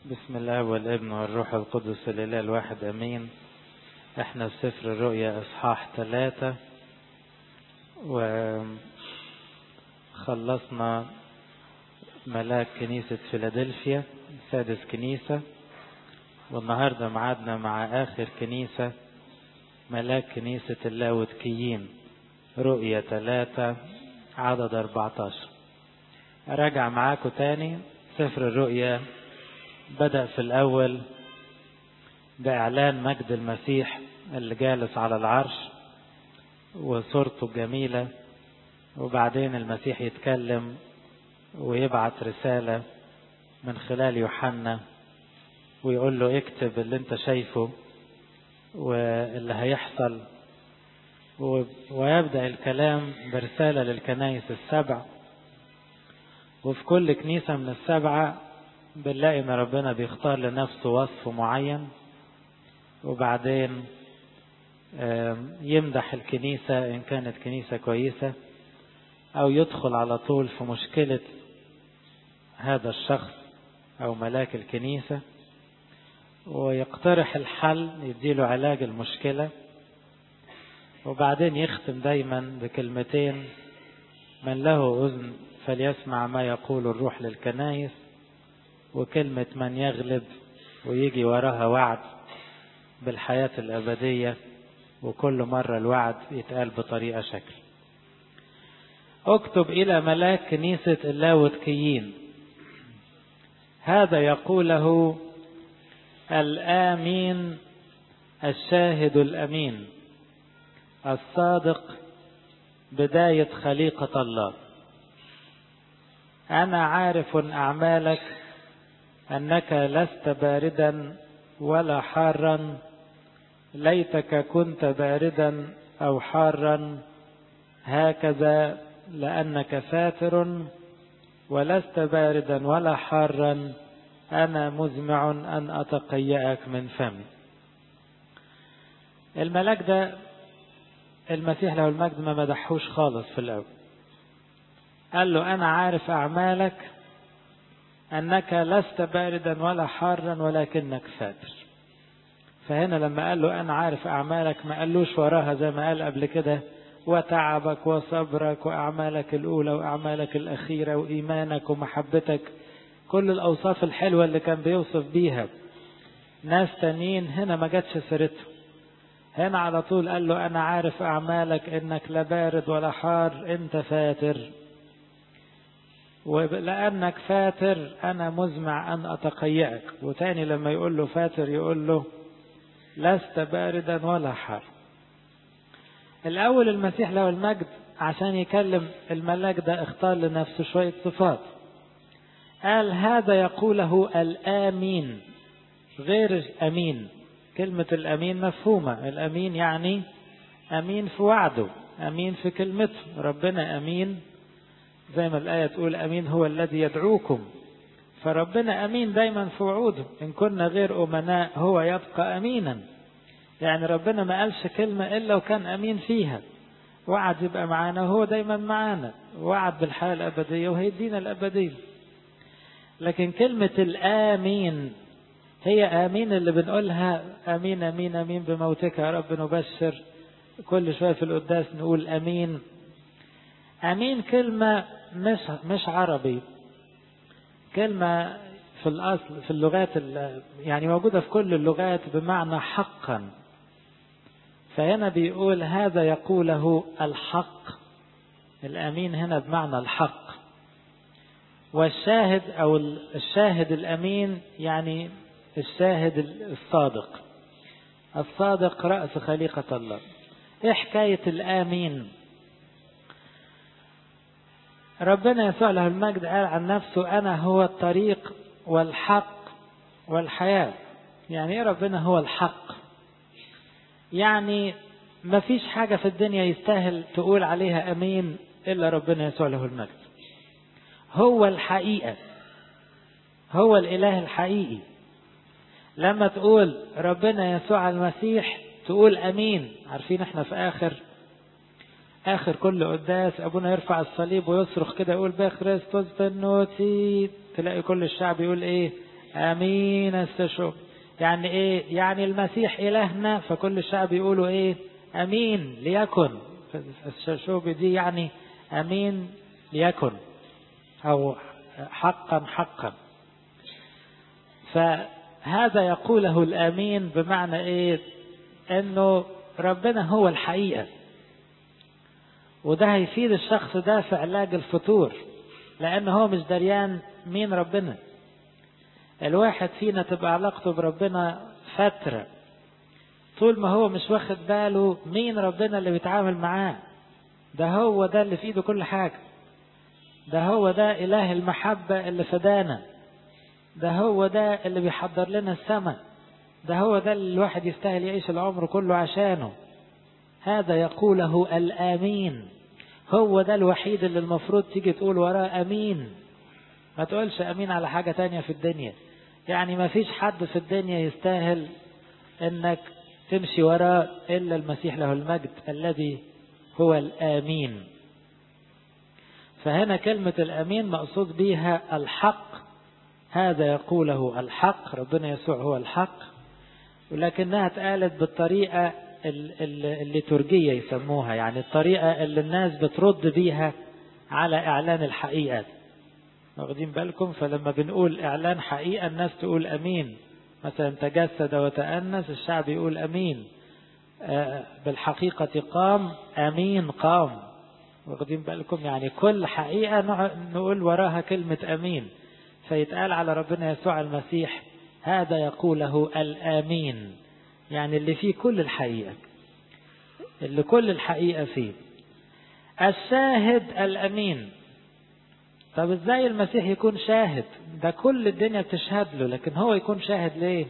بسم الله والابن والروح القدس الإله الواحد أمين احنا في سفر الرؤيا إصحاح ثلاثة وخلصنا ملاك كنيسة فيلادلفيا سادس كنيسة والنهاردة معادنا مع آخر كنيسة ملاك كنيسة اللاوتكيين رؤية ثلاثة عدد 14 أراجع معاكم تاني سفر الرؤيا بدأ في الأول بإعلان مجد المسيح اللي جالس على العرش وصورته جميلة وبعدين المسيح يتكلم ويبعت رسالة من خلال يوحنا ويقول له اكتب اللي انت شايفه واللي هيحصل ويبدأ الكلام برسالة للكنائس السبع وفي كل كنيسة من السبعة بنلاقي ان ربنا بيختار لنفسه وصف معين وبعدين يمدح الكنيسة ان كانت كنيسة كويسة او يدخل على طول في مشكلة هذا الشخص او ملاك الكنيسة ويقترح الحل يديله علاج المشكلة وبعدين يختم دايما بكلمتين من له أذن فليسمع ما يقول الروح للكنايس وكلمة من يغلب ويجي وراها وعد بالحياة الأبدية وكل مرة الوعد يتقال بطريقة شكل اكتب إلى ملاك كنيسة اللاوتكيين هذا يقوله الآمين الشاهد الأمين الصادق بداية خليقة الله أنا عارف أعمالك أنك لست باردا ولا حارا ليتك كنت باردا أو حارا هكذا لأنك فاتر ولست باردا ولا حارا أنا مزمع أن أتقيأك من فمي الملاك ده المسيح له المجد ما مدحوش خالص في الأول قال له أنا عارف أعمالك أنك لست باردا ولا حارا ولكنك فاتر فهنا لما قال له أنا عارف أعمالك ما قالوش وراها زي ما قال قبل كده وتعبك وصبرك وأعمالك الأولى وأعمالك الأخيرة وإيمانك ومحبتك كل الأوصاف الحلوة اللي كان بيوصف بيها ناس تانيين هنا ما جاتش سيرته هنا على طول قال له أنا عارف أعمالك إنك لا بارد ولا حار أنت فاتر ولأنك فاتر أنا مزمع أن أتقيأك وتاني لما يقول له فاتر يقول له لست باردا ولا حار الأول المسيح له المجد عشان يكلم الملاك ده اختار لنفسه شوية صفات قال هذا يقوله الآمين غير الأمين كلمة الأمين مفهومة الأمين يعني أمين في وعده أمين في كلمته ربنا أمين زي ما الآية تقول أمين هو الذي يدعوكم فربنا أمين دايما في وعوده إن كنا غير أمناء هو يبقى أمينا يعني ربنا ما قالش كلمة إلا وكان أمين فيها وعد يبقى معانا وهو دايما معانا وعد بالحياة الأبدية وهيدينا الأبدية لكن كلمة الآمين هي آمين اللي بنقولها أمين أمين أمين بموتك يا رب نبشر كل شوية في القداس نقول أمين أمين كلمة مش مش عربي كلمة في الأصل في اللغات يعني موجودة في كل اللغات بمعنى حقا فهنا بيقول هذا يقوله الحق الأمين هنا بمعنى الحق والشاهد أو الشاهد الأمين يعني الشاهد الصادق الصادق رأس خليقة الله إيه حكاية الآمين ربنا يسوع له المجد قال عن نفسه أنا هو الطريق والحق والحياة يعني إيه ربنا هو الحق يعني ما فيش حاجة في الدنيا يستاهل تقول عليها أمين إلا ربنا يسوع له المجد هو الحقيقة هو الإله الحقيقي لما تقول ربنا يسوع المسيح تقول أمين عارفين احنا في آخر آخر كل قداس أبونا يرفع الصليب ويصرخ كده يقول بخريستوس بنوتي تلاقي كل الشعب يقول إيه امين استشهد يعني ايه يعني المسيح الهنا فكل الشعب يقولوا ايه امين ليكن الشوب دي يعني امين ليكن او حقا حقا فهذا يقوله الامين بمعنى ايه انه ربنا هو الحقيقه وده هيفيد الشخص ده في علاج الفتور لان هو مش دريان مين ربنا الواحد فينا تبقى علاقته بربنا فترة طول ما هو مش واخد باله مين ربنا اللي بيتعامل معاه ده هو ده اللي في ايده كل حاجة ده هو ده إله المحبة اللي فدانا ده هو ده اللي بيحضر لنا السماء ده هو ده اللي الواحد يستاهل يعيش العمر كله عشانه هذا يقوله الآمين هو ده الوحيد اللي المفروض تيجي تقول وراه أمين ما تقولش أمين على حاجة تانية في الدنيا يعني ما فيش حد في الدنيا يستاهل انك تمشي وراه الا المسيح له المجد الذي هو الامين فهنا كلمة الامين مقصود بها الحق هذا يقوله الحق ربنا يسوع هو الحق ولكنها اتقالت بالطريقة الليتورجية يسموها يعني الطريقة اللي الناس بترد بيها على اعلان الحقيقة واخدين بالكم فلما بنقول اعلان حقيقة الناس تقول امين مثلا تجسد وتأنس الشعب يقول امين بالحقيقة قام امين قام واخدين بالكم يعني كل حقيقة نقول وراها كلمة امين فيتقال على ربنا يسوع المسيح هذا يقوله الامين يعني اللي فيه كل الحقيقة اللي كل الحقيقة فيه الشاهد الامين طب ازاي المسيح يكون شاهد ده كل الدنيا بتشهد له لكن هو يكون شاهد ليه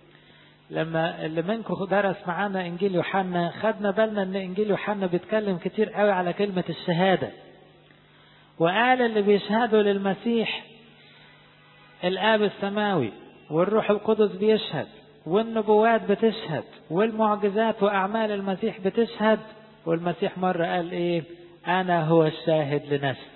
لما اللي منكم درس معانا انجيل يوحنا خدنا بالنا ان انجيل يوحنا بيتكلم كتير قوي على كلمة الشهادة وقال اللي بيشهدوا للمسيح الاب السماوي والروح القدس بيشهد والنبوات بتشهد والمعجزات واعمال المسيح بتشهد والمسيح مرة قال ايه انا هو الشاهد لنفسي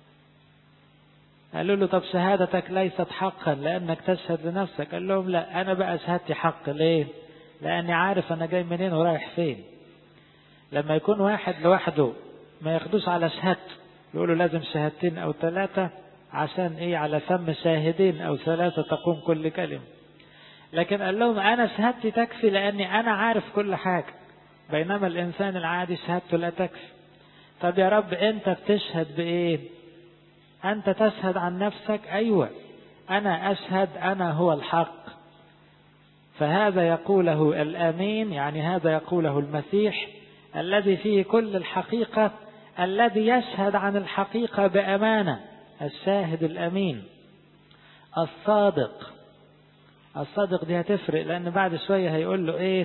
قالوا له طب شهادتك ليست حقا لأنك تشهد لنفسك قال لهم لا أنا بقى شهادتي حق ليه لأني عارف أنا جاي منين ورايح فين لما يكون واحد لوحده ما ياخدوش على شهادته يقولوا لازم شهادتين أو ثلاثة عشان إيه على فم شاهدين أو ثلاثة تقوم كل كلمة لكن قال لهم أنا شهادتي تكفي لأني أنا عارف كل حاجة بينما الإنسان العادي شهادته لا تكفي طب يا رب أنت بتشهد بإيه أنت تشهد عن نفسك أيوة أنا أشهد أنا هو الحق فهذا يقوله الأمين يعني هذا يقوله المسيح الذي فيه كل الحقيقة الذي يشهد عن الحقيقة بأمانة الشاهد الأمين الصادق الصادق دي هتفرق لأن بعد شوية هيقول له إيه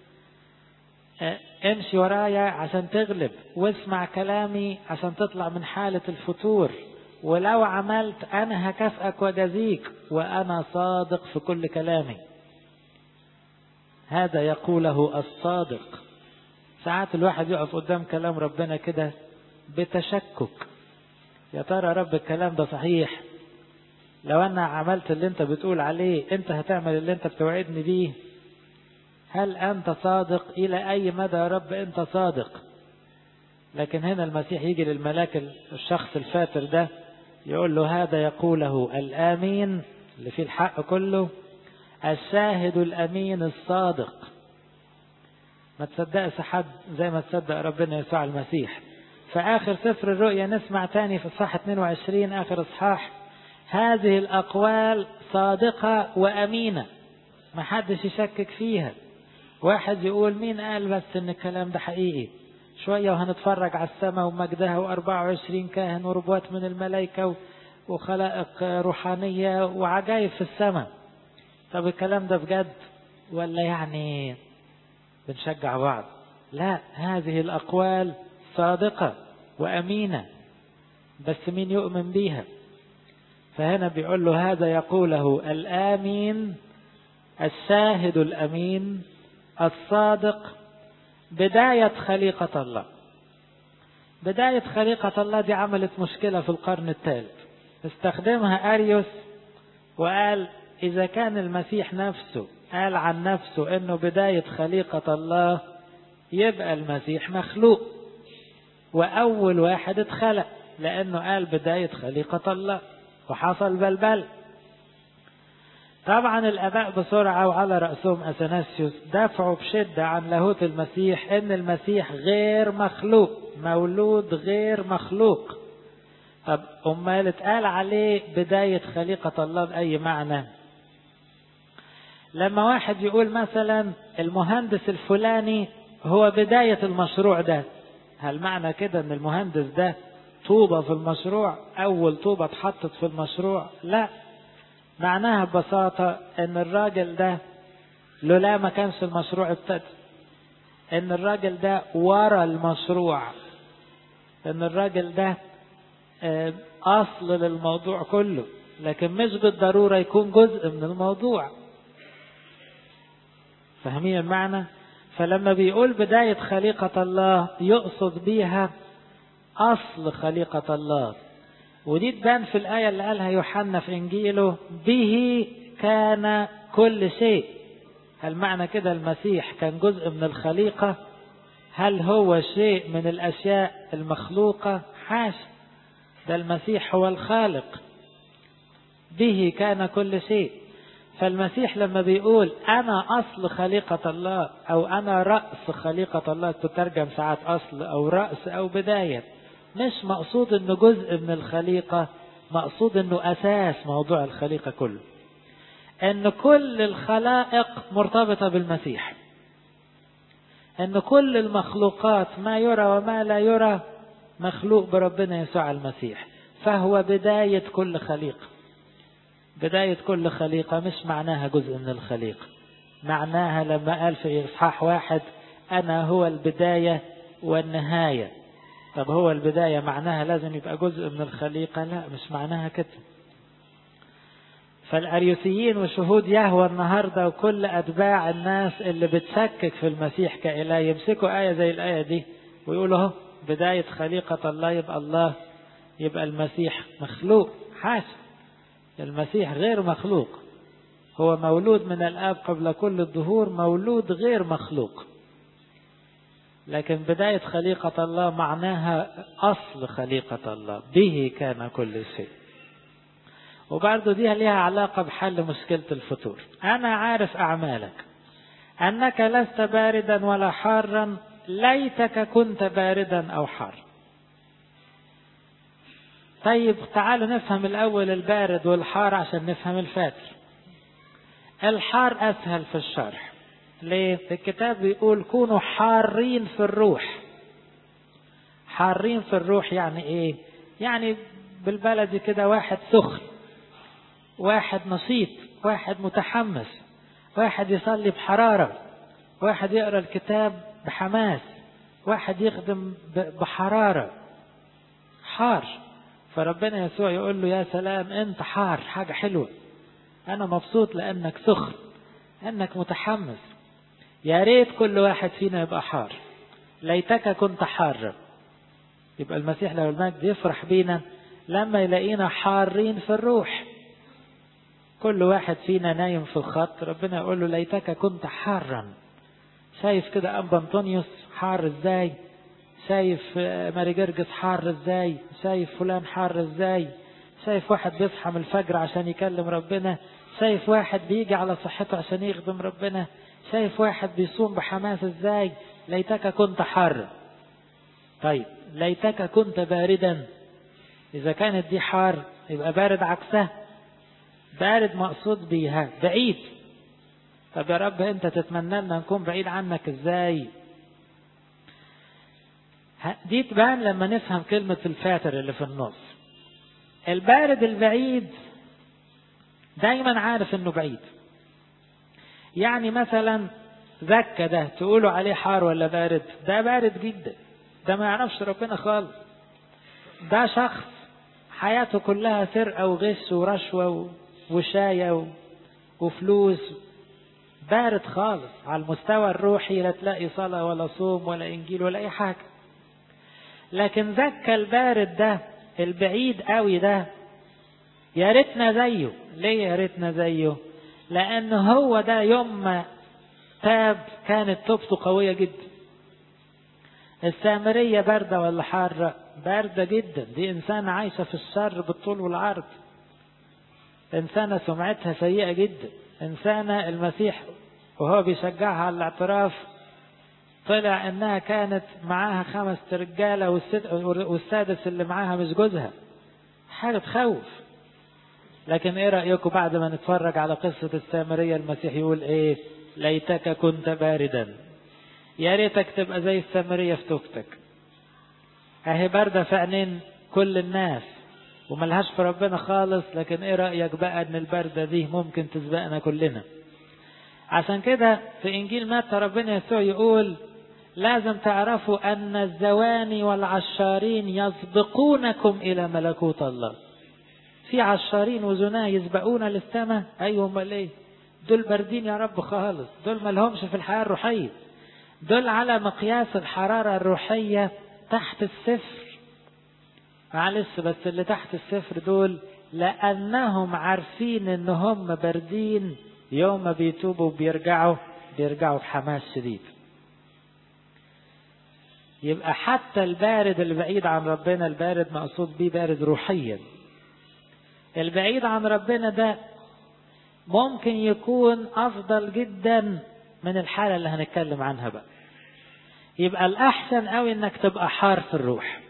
امشي ورايا عشان تغلب واسمع كلامي عشان تطلع من حالة الفتور ولو عملت أنا هكافئك وجزيك وأنا صادق في كل كلامي هذا يقوله الصادق ساعات الواحد يقف قدام كلام ربنا كده بتشكك يا ترى رب الكلام ده صحيح لو أنا عملت اللي أنت بتقول عليه أنت هتعمل اللي أنت بتوعدني بيه هل أنت صادق إلى أي مدى يا رب أنت صادق لكن هنا المسيح يجي للملاك الشخص الفاتر ده يقول له هذا يقوله الآمين اللي فيه الحق كله الشاهد الأمين الصادق ما تصدقش حد زي ما تصدق ربنا يسوع المسيح فآخر سفر الرؤيا نسمع تاني في الصحة 22 آخر إصحاح هذه الأقوال صادقة وأمينة ما حدش يشكك فيها واحد يقول مين قال بس ان الكلام ده حقيقي شوية وهنتفرج على السماء ومجدها وأربعة وعشرين كاهن وربوات من الملائكة وخلائق روحانية وعجائب في السماء طب الكلام ده بجد ولا يعني بنشجع بعض لا هذه الأقوال صادقة وأمينة بس مين يؤمن بيها فهنا بيقول له هذا يقوله الآمين الشاهد الأمين الصادق بداية خليقة الله بداية خليقة الله دي عملت مشكلة في القرن الثالث استخدمها أريوس وقال إذا كان المسيح نفسه قال عن نفسه إنه بداية خليقة الله يبقى المسيح مخلوق وأول واحد اتخلق لأنه قال بداية خليقة الله وحصل بلبل طبعا الآباء بسرعة وعلى رأسهم أثناسيوس دافعوا بشدة عن لاهوت المسيح إن المسيح غير مخلوق مولود غير مخلوق طب أمال اتقال عليه بداية خليقة الله بأي معنى لما واحد يقول مثلا المهندس الفلاني هو بداية المشروع ده هل معنى كده ان المهندس ده طوبة في المشروع اول طوبة اتحطت في المشروع لا معناها ببساطة ان الراجل ده لولا ما كانش المشروع ابتدى ان الراجل ده ورا المشروع ان الراجل ده اصل للموضوع كله لكن مش بالضرورة يكون جزء من الموضوع فاهمين المعنى فلما بيقول بداية خليقة الله يقصد بيها أصل خليقة الله ودي تبان في الآية اللي قالها يوحنا في إنجيله به كان كل شيء هل معنى كده المسيح كان جزء من الخليقة هل هو شيء من الأشياء المخلوقة حاش ده المسيح هو الخالق به كان كل شيء فالمسيح لما بيقول أنا أصل خليقة الله أو أنا رأس خليقة الله تترجم ساعات أصل أو رأس أو بداية مش مقصود أنه جزء من الخليقة مقصود أنه أساس موضوع الخليقة كله أن كل الخلائق مرتبطة بالمسيح أن كل المخلوقات ما يرى وما لا يرى مخلوق بربنا يسوع المسيح فهو بداية كل خليقة بداية كل خليقة مش معناها جزء من الخليقة معناها لما قال في إصحاح واحد أنا هو البداية والنهاية طب هو البداية معناها لازم يبقى جزء من الخليقة لا مش معناها كده فالأريوسيين وشهود يهوى النهاردة وكل أتباع الناس اللي بتشكك في المسيح كإله يمسكوا آية زي الآية دي ويقولوا اهو بداية خليقة الله يبقى الله يبقى المسيح مخلوق حاشا المسيح غير مخلوق هو مولود من الآب قبل كل الظهور مولود غير مخلوق لكن بداية خليقة الله معناها أصل خليقة الله به كان كل شيء وبرضه دي ليها علاقة بحل مشكلة الفطور أنا عارف أعمالك أنك لست باردا ولا حارا ليتك كنت باردا أو حار طيب تعالوا نفهم الأول البارد والحار عشان نفهم الفاتر الحار أسهل في الشرح ليه؟ الكتاب بيقول كونوا حارين في الروح حارين في الروح يعني ايه؟ يعني بالبلدي كده واحد سخن واحد نشيط واحد متحمس واحد يصلي بحرارة واحد يقرأ الكتاب بحماس واحد يخدم بحرارة حار فربنا يسوع يقول له يا سلام انت حار حاجة حلوة انا مبسوط لانك سخن انك متحمس يا ريت كل واحد فينا يبقى حار ليتك كنت حارا يبقى المسيح له المجد يفرح بينا لما يلاقينا حارين في الروح كل واحد فينا نايم في الخط ربنا يقول له ليتك كنت حارا شايف كده أب أنطونيوس حار ازاي شايف ماري جرجس حار ازاي شايف فلان حار ازاي شايف واحد بيصحى من الفجر عشان يكلم ربنا شايف واحد بيجي على صحته عشان يخدم ربنا شايف واحد بيصوم بحماس ازاي ليتك كنت حار طيب ليتك كنت باردا اذا كانت دي حار يبقى بارد عكسها بارد مقصود بيها بعيد طب يا رب انت تتمنى لنا نكون بعيد عنك ازاي دي تبان لما نفهم كلمة الفاتر اللي في النص البارد البعيد دايما عارف انه بعيد يعني مثلا زكا ده تقولوا عليه حار ولا بارد ده بارد جدا ده ما يعرفش ربنا خالص ده شخص حياته كلها سرقة وغش ورشوة وشاية وفلوس بارد خالص على المستوى الروحي لا تلاقي صلاة ولا صوم ولا إنجيل ولا أي حاجة لكن زكا البارد ده البعيد قوي ده يا ريتنا زيه ليه يا ريتنا زيه لأن هو ده يوم ما تاب كانت توبته قوية جدا السامرية باردة ولا حارة باردة جدا دي إنسانة عايشة في الشر بالطول والعرض إنسانة سمعتها سيئة جدا إنسانة المسيح وهو بيشجعها على الاعتراف طلع إنها كانت معاها خمس رجالة والسادس اللي معاها مش جوزها حاجة تخوف لكن ايه رأيكم بعد ما نتفرج على قصة السامرية المسيح يقول ايه ليتك كنت باردا يا ريتك تبقى زي السامرية في توبتك اهي باردة في عينين كل الناس وملهاش في ربنا خالص لكن ايه رأيك بقى ان البردة دي ممكن تسبقنا كلنا عشان كده في انجيل متى ربنا يسوع يقول لازم تعرفوا ان الزواني والعشارين يسبقونكم الى ملكوت الله في عشارين وزناه يسبقونا للسماء ايوه امال ايه دول باردين يا رب خالص دول ما لهمش في الحياه الروحيه دول على مقياس الحراره الروحيه تحت الصفر معلش بس اللي تحت الصفر دول لانهم عارفين ان هم باردين يوم ما بيتوبوا بيرجعوا بيرجعوا بحماس شديد يبقى حتى البارد اللي بعيد عن ربنا البارد مقصود بيه بارد روحيا البعيد عن ربنا ده ممكن يكون افضل جدا من الحاله اللي هنتكلم عنها بقى يبقى الاحسن قوي انك تبقى حار في الروح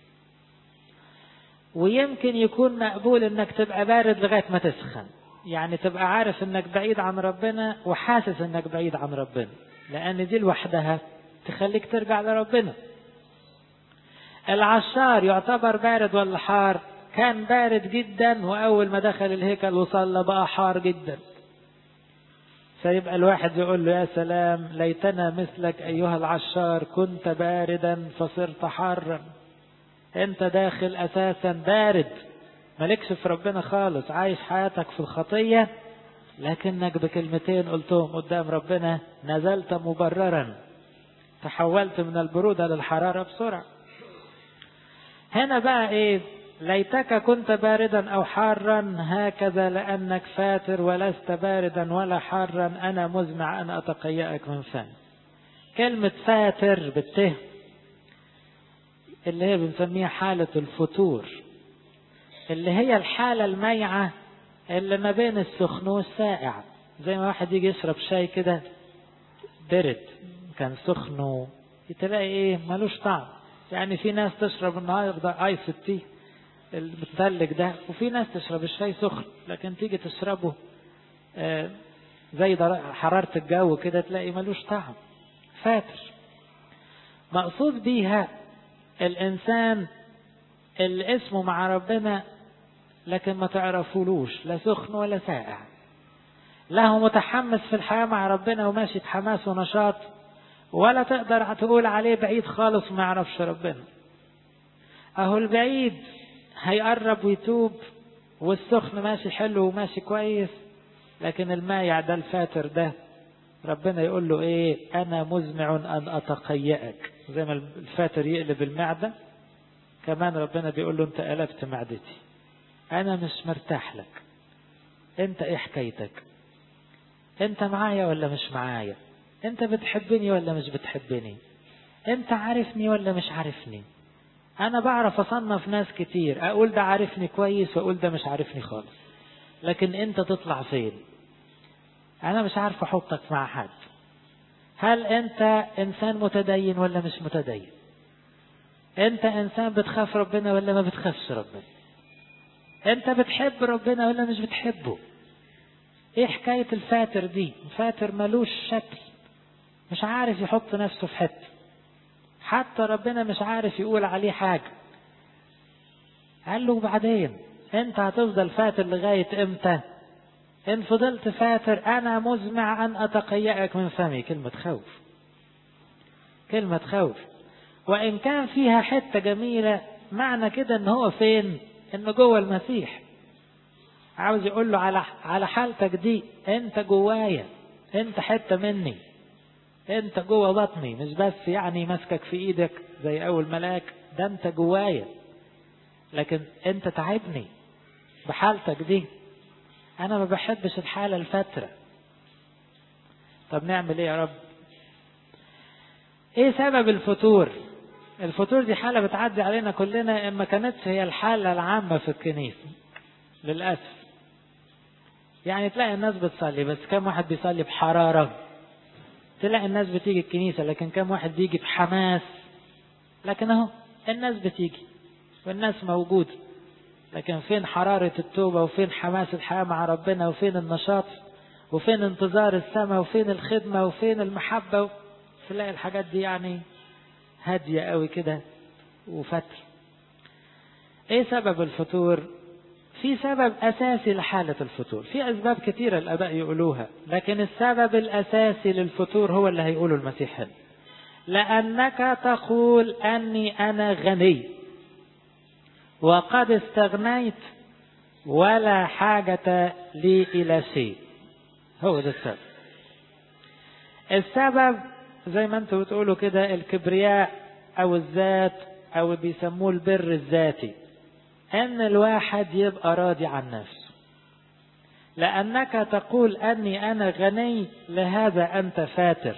ويمكن يكون مقبول انك تبقى بارد لغايه ما تسخن يعني تبقى عارف انك بعيد عن ربنا وحاسس انك بعيد عن ربنا لان دي لوحدها تخليك ترجع لربنا العشار يعتبر بارد ولا حار كان بارد جدا واول ما دخل الهيكل وصلى بقى حار جدا فيبقى الواحد يقول له يا سلام ليتنا مثلك ايها العشار كنت باردا فصرت حارا انت داخل اساسا بارد مالكش في ربنا خالص عايش حياتك في الخطية لكنك بكلمتين قلتهم قدام ربنا نزلت مبررا تحولت من البرودة للحرارة بسرعة هنا بقى ايه ليتك كنت باردا او حارا هكذا لانك فاتر ولست باردا ولا حارا انا مزمع ان اتقيأك من فم كلمة فاتر بالته اللي هي بنسميها حالة الفتور اللي هي الحالة الميعة اللي ما بين السخن والسائع زي ما واحد يجي يشرب شاي كده برد كان سخن تلاقي ايه ملوش طعم يعني في ناس تشرب النهارده ايس تي المتلج ده وفي ناس تشرب الشاي سخن لكن تيجي تشربه آه زي حرارة الجو كده تلاقي ملوش طعم فاتر مقصود بيها الإنسان اللي اسمه مع ربنا لكن ما تعرفولوش لا سخن ولا ساقع لا هو متحمس في الحياة مع ربنا وماشي بحماس ونشاط ولا تقدر تقول عليه بعيد خالص وما يعرفش ربنا اهو البعيد هيقرب ويتوب والسخن ماشي حلو وماشي كويس لكن المايع ده الفاتر ده ربنا يقول له ايه انا مزمع ان اتقيأك زي ما الفاتر يقلب المعدة كمان ربنا بيقول له انت قلبت معدتي انا مش مرتاح لك انت ايه حكايتك انت معايا ولا مش معايا انت بتحبني ولا مش بتحبني انت عارفني ولا مش عارفني انا بعرف اصنف ناس كتير اقول ده عارفني كويس واقول ده مش عارفني خالص لكن انت تطلع فين انا مش عارف احطك مع حد هل انت انسان متدين ولا مش متدين انت انسان بتخاف ربنا ولا ما بتخافش ربنا انت بتحب ربنا ولا مش بتحبه ايه حكاية الفاتر دي الفاتر ملوش شكل مش عارف يحط نفسه في حته حتى ربنا مش عارف يقول عليه حاجة قال له بعدين انت هتفضل فاتر لغاية امتى ان فضلت فاتر انا مزمع ان اتقيأك من فمي كلمة خوف كلمة خوف وان كان فيها حتة جميلة معنى كده ان هو فين انه جوه المسيح عاوز يقول له على على حالتك دي انت جوايا انت حتة مني انت جوه بطني مش بس يعني ماسكك في ايدك زي اول ملاك ده انت جوايا لكن انت تعبني بحالتك دي أنا ما بحبش الحالة الفترة طب نعمل إيه يا رب إيه سبب الفتور الفتور دي حالة بتعدي علينا كلنا إن ما كانتش هي الحالة العامة في الكنيسة للأسف يعني تلاقي الناس بتصلي بس كم واحد بيصلي بحرارة تلاقي الناس بتيجي الكنيسة لكن كم واحد بيجي بحماس لكن اهو الناس بتيجي والناس موجودة لكن فين حرارة التوبة وفين حماس الحياة مع ربنا وفين النشاط وفين انتظار السماء وفين الخدمة وفين المحبة تلاقي الحاجات دي يعني هادية قوي كده وفتر ايه سبب الفتور في سبب أساسي لحالة الفتور في أسباب كثيرة الآباء يقولوها لكن السبب الأساسي للفتور هو اللي هيقوله المسيح هنا لأنك تقول أني أنا غني وقد استغنيت ولا حاجة لي إلى شيء هو ده السبب السبب زي ما انتوا بتقولوا كده الكبرياء أو الذات أو بيسموه البر الذاتي أن الواحد يبقى راضي عن نفسه لأنك تقول أني أنا غني لهذا أنت فاتر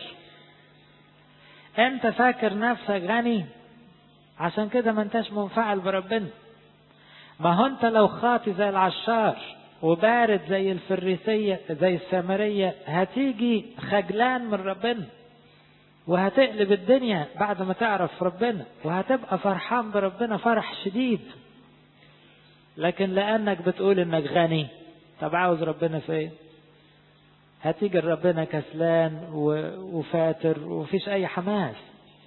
أنت فاكر نفسك غني عشان كده ما انتش منفعل بربنا ما هو انت لو خاطي زي العشار وبارد زي الفريسية زي السامرية هتيجي خجلان من ربنا وهتقلب الدنيا بعد ما تعرف ربنا وهتبقى فرحان بربنا فرح شديد لكن لأنك بتقول إنك غني طب عاوز ربنا في إيه؟ هتيجي ربنا كسلان وفاتر ومفيش أي حماس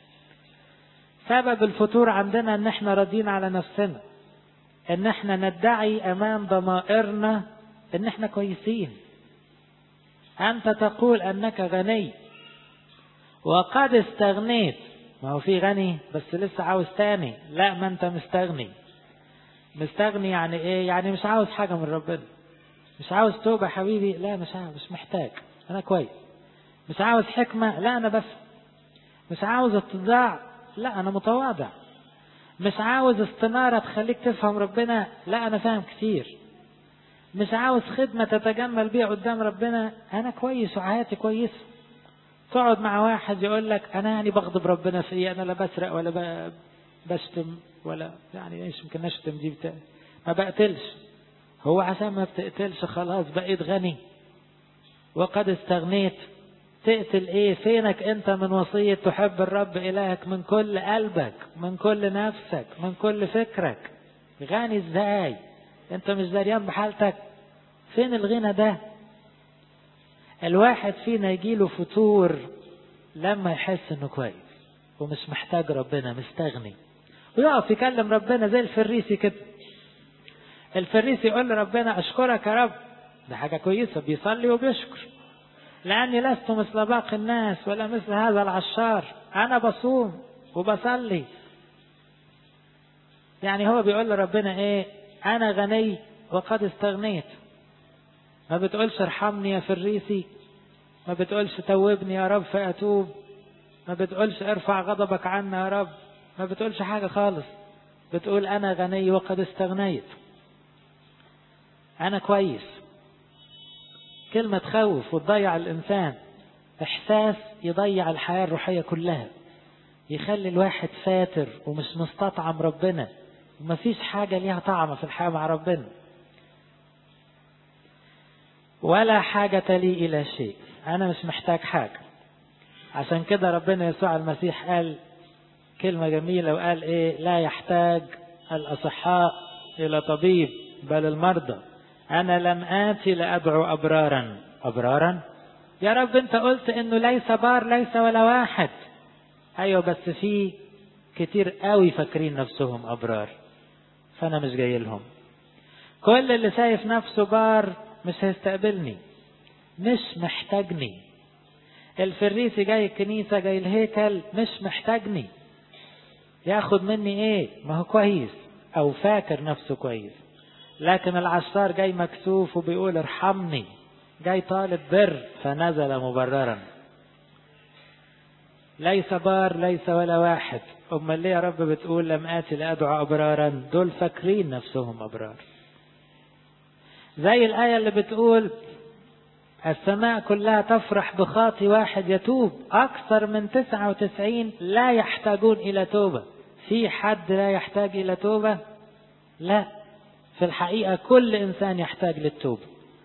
سبب الفتور عندنا إن إحنا راضيين على نفسنا إن إحنا ندعي أمام ضمائرنا إن إحنا كويسين أنت تقول أنك غني وقد استغنيت ما هو في غني بس لسه عاوز تاني لا ما أنت مستغني مستغني يعني ايه يعني مش عاوز حاجة من ربنا مش عاوز توبة حبيبي لا مش عاوز مش محتاج انا كويس مش عاوز حكمة لا انا بس مش عاوز اتضاع لا انا متواضع مش عاوز استنارة تخليك تفهم ربنا لا انا فاهم كتير مش عاوز خدمة تتجمل بيها قدام ربنا انا كويس وحياتي كويسة تقعد مع واحد يقول لك انا يعني بغضب ربنا في ايه انا لا بسرق ولا بشتم ولا يعني ايش يمكن اشتم دي بتاع ما بقتلش هو عشان ما بتقتلش خلاص بقيت غني وقد استغنيت تقتل ايه فينك انت من وصية تحب الرب الهك من كل قلبك من كل نفسك من كل فكرك غني ازاي انت مش دريان بحالتك فين الغنى ده الواحد فينا يجيله فتور لما يحس انه كويس ومش محتاج ربنا مستغني ويقف يكلم ربنا زي الفريسي كده الفريسي يقول لربنا اشكرك يا رب ده حاجة كويسة بيصلي وبيشكر لأني لست مثل باقي الناس ولا مثل هذا العشار أنا بصوم وبصلي يعني هو بيقول لربنا إيه أنا غني وقد استغنيت ما بتقولش ارحمني يا فريسي ما بتقولش توبني يا رب فأتوب ما بتقولش ارفع غضبك عنا يا رب ما بتقولش حاجة خالص بتقول أنا غني وقد استغنيت أنا كويس كلمة تخوف وتضيع الإنسان إحساس يضيع الحياة الروحية كلها يخلي الواحد فاتر ومش مستطعم ربنا ومفيش حاجة ليها طعم في الحياة مع ربنا ولا حاجة لي إلى شيء أنا مش محتاج حاجة عشان كده ربنا يسوع المسيح قال كلمة جميلة وقال إيه لا يحتاج الأصحاء إلى طبيب بل المرضى أنا لم آتي لأدعو أبرارا أبرارا يا رب أنت قلت إنه ليس بار ليس ولا واحد أيوة بس في كتير قوي فاكرين نفسهم أبرار فأنا مش جاي لهم كل اللي شايف نفسه بار مش هيستقبلني مش محتاجني الفريسي جاي الكنيسة جاي الهيكل مش محتاجني ياخد مني ايه ما هو كويس او فاكر نفسه كويس لكن العشار جاي مكسوف وبيقول ارحمني جاي طالب بر فنزل مبررا ليس بار ليس ولا واحد امال ليه يا رب بتقول لم اتي لادعو ابرارا دول فاكرين نفسهم ابرار زي الآية اللي بتقول السماء كلها تفرح بخاطي واحد يتوب أكثر من تسعة وتسعين لا يحتاجون إلى توبة في حد لا يحتاج إلى توبة لا في الحقيقة كل إنسان يحتاج للتوبة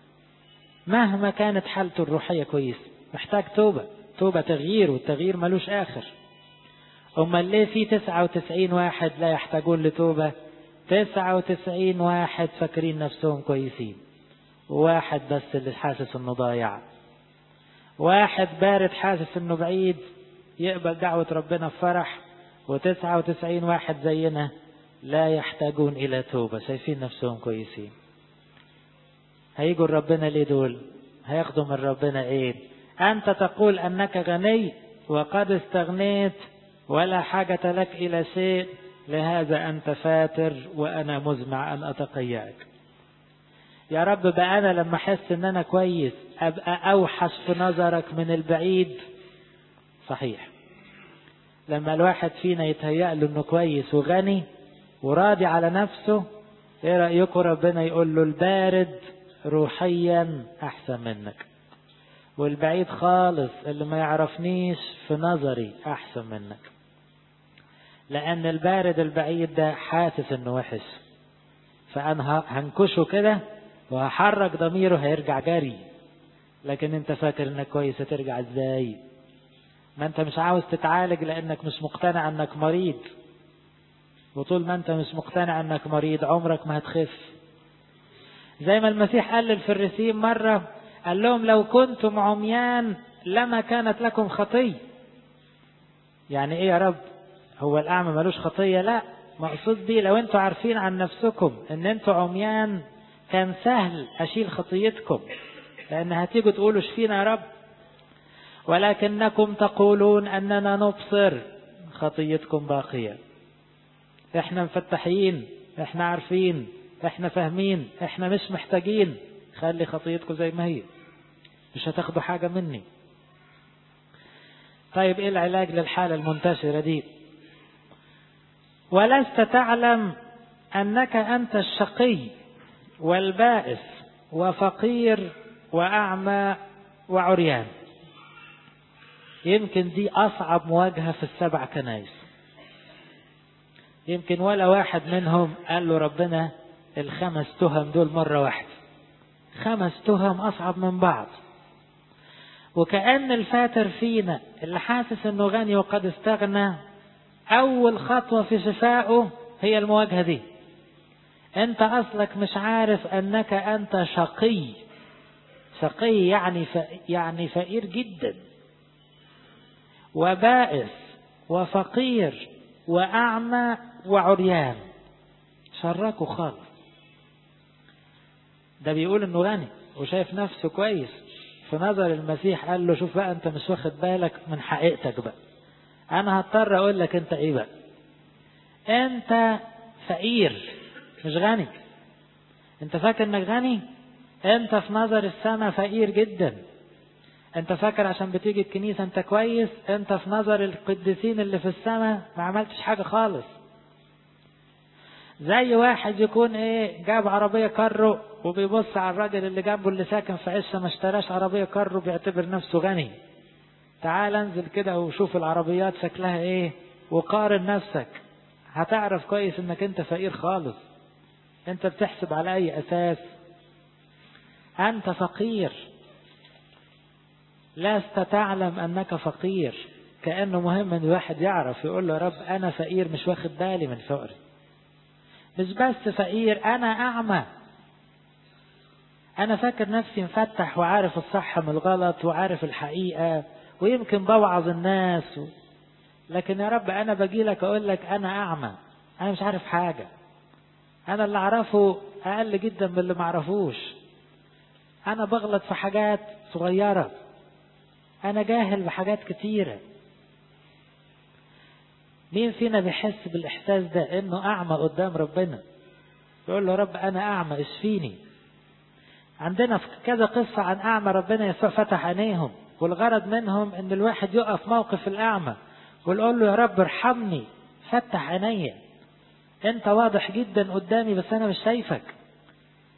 مهما كانت حالته الروحية كويس محتاج توبة توبة تغيير والتغيير ملوش آخر أمال ليه في تسعة وتسعين واحد لا يحتاجون لتوبة تسعة وتسعين واحد فاكرين نفسهم كويسين واحد بس اللي حاسس انه ضايع واحد بارد حاسس انه بعيد يقبل دعوة ربنا بفرح وتسعة وتسعين واحد زينا لا يحتاجون إلى توبة شايفين نفسهم كويسين هيجوا ربنا ليه دول هياخدوا من ربنا ايه أنت تقول أنك غني وقد استغنيت ولا حاجة لك إلى شيء لهذا أنت فاتر وأنا مزمع أن أتقياك يا رب بقى أنا لما أحس إن أنا كويس أبقى أوحش في نظرك من البعيد صحيح لما الواحد فينا يتهيأ له إنه كويس وغني وراضي على نفسه إيه رأيكم ربنا يقول له البارد روحيا أحسن منك والبعيد خالص اللي ما يعرفنيش في نظري أحسن منك لأن البارد البعيد ده حاسس إنه وحش فأنا هنكشه كده وهحرك ضميره هيرجع جري لكن انت فاكر انك كويس هترجع ازاي ما انت مش عاوز تتعالج لانك مش مقتنع انك مريض وطول ما انت مش مقتنع انك مريض عمرك ما هتخف زي ما المسيح قال للفريسيين مرة قال لهم لو كنتم عميان لما كانت لكم خطية يعني ايه يا رب هو الأعمى ملوش خطية لا مقصود بيه لو انتوا عارفين عن نفسكم ان انتوا عميان كان سهل اشيل خطيتكم لان هتيجوا تقولوا شفينا يا رب ولكنكم تقولون اننا نبصر خطيتكم باقية احنا مفتحين احنا عارفين احنا فاهمين احنا مش محتاجين خلي خطيتكم زي ما هي مش هتاخدوا حاجة مني طيب ايه العلاج للحالة المنتشرة دي ولست تعلم أنك أنت الشقي والبائس وفقير وأعمى وعريان يمكن دي أصعب مواجهة في السبع كنايس يمكن ولا واحد منهم قال له ربنا الخمس تهم دول مرة واحدة خمس تهم أصعب من بعض وكأن الفاتر فينا اللي حاسس انه غني وقد استغنى أول خطوة في شفائه هي المواجهة دي أنت أصلك مش عارف أنك أنت شقي شقي يعني ف... يعني فقير جدا وبائس وفقير وأعمى وعريان شركوا خالص ده بيقول انه غني وشايف نفسه كويس في نظر المسيح قال له شوف بقى انت مش واخد بالك من حقيقتك بقى انا هضطر اقول لك انت ايه بقى انت فقير مش غني انت فاكر انك غني انت في نظر السماء فقير جدا انت فاكر عشان بتيجي الكنيسة انت كويس انت في نظر القديسين اللي في السماء ما عملتش حاجة خالص زي واحد يكون ايه جاب عربية كارو وبيبص على الراجل اللي جنبه اللي ساكن في عشه ما اشتراش عربية كارو بيعتبر نفسه غني تعال انزل كده وشوف العربيات شكلها ايه وقارن نفسك هتعرف كويس انك انت فقير خالص انت بتحسب على اي اساس انت فقير لست تعلم انك فقير كأنه مهم ان الواحد يعرف يقول له يا رب انا فقير مش واخد بالي من فقري مش بس فقير انا اعمى انا فاكر نفسي مفتح وعارف الصح من الغلط وعارف الحقيقة ويمكن بوعظ الناس و... لكن يا رب انا باجي لك اقول لك انا اعمى انا مش عارف حاجة انا اللي اعرفه اقل جدا من اللي معرفوش انا بغلط في حاجات صغيرة انا جاهل بحاجات كتيرة مين فينا بيحس بالاحساس ده انه اعمى قدام ربنا يقول له يا رب انا اعمى اشفيني عندنا في كذا قصة عن اعمى ربنا يسوع فتح عينيهم والغرض منهم ان الواحد يقف موقف الاعمى ويقول له يا رب ارحمني فتح عينيا انت واضح جدا قدامي بس انا مش شايفك